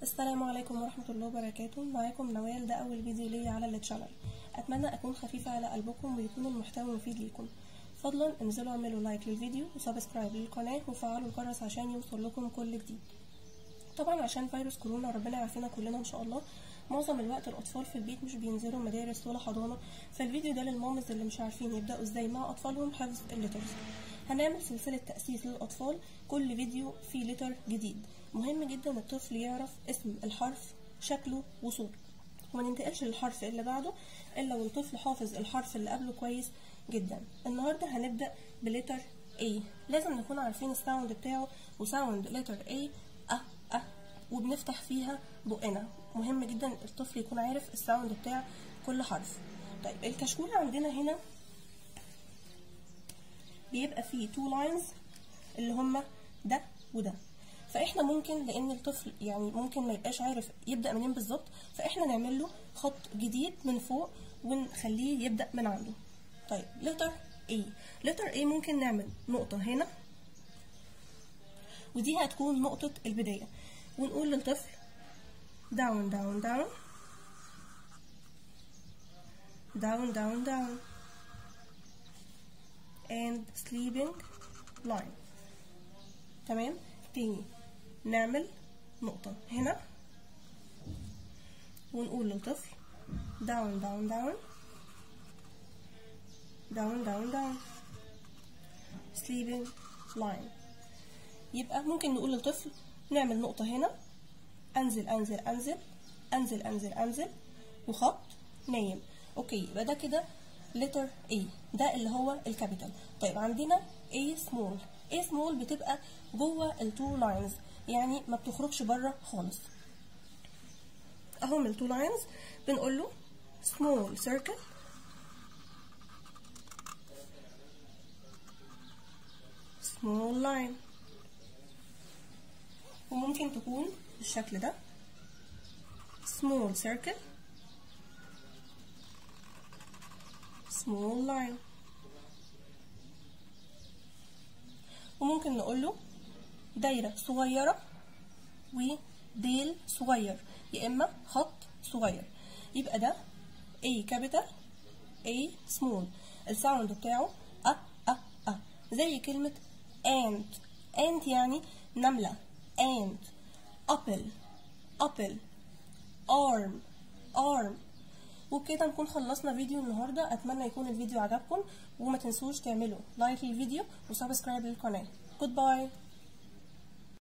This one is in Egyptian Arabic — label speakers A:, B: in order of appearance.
A: السلام عليكم ورحمة الله وبركاته معاكم نوال ده أول فيديو ليا على التشانل أتمنى أكون خفيفة على قلبكم ويكون المحتوى مفيد ليكم فضلا انزلوا اعملوا لايك للفيديو وسبسكرايب للقناة وفعلوا الجرس عشان يوصل لكم كل جديد طبعا عشان فيروس كورونا ربنا يعافينا كلنا ان شاء الله معظم الوقت الاطفال في البيت مش بينزلوا مدارس ولا حضانه فالفيديو ده للمامز اللي مش عارفين يبداوا ازاي مع اطفالهم حفظ الليترز هنعمل سلسله تاسيس للاطفال كل فيديو فيه لتر جديد مهم جدا الطفل يعرف اسم الحرف شكله وصوته وما ننتقلش للحرف اللي بعده الا والطفل حافظ الحرف اللي قبله كويس جدا النهارده هنبدا بلتر A لازم نكون عارفين الساوند بتاعه وساوند لتر A أه أه وبنفتح فيها بقنا مهم جدا الطفل يكون عارف الساوند بتاع كل حرف طيب الكشكول عندنا هنا بيبقى فيه تو لاينز اللي هما ده وده فاحنا ممكن لان الطفل يعني ممكن ما يبقاش عارف يبدا منين بالظبط فاحنا نعمل له خط جديد من فوق ونخليه يبدا من عنده طيب لتر A لتر A ممكن نعمل نقطة هنا ودي هتكون نقطة البداية ونقول للطفل down down down down down down and sleeping line تمام تاني نعمل نقطة هنا ونقول للطفل down down down down down down sleeping line يبقى ممكن نقول للطفل نعمل نقطة هنا أنزل أنزل أنزل أنزل أنزل أنزل وخط نايم أوكي يبقى ده كده letter A ده اللي هو الكابيتال طيب عندنا A small A small بتبقى جوه التو لاينز يعني ما بتخرجش بره خالص اهو من التو لاينز بنقول له small circle small line وممكن تكون بالشكل ده small circle small line وممكن نقول له دايرة صغيرة وديل صغير يا إما خط صغير يبقى ده A capital A small الساوند بتاعه أ أ أ زي كلمة ant ant يعني نملة ant apple apple arm arm وبكده نكون خلصنا فيديو النهاردة أتمنى يكون الفيديو عجبكم وما تنسوش تعملوا لايك للفيديو وسبسكرايب للقناة جود باي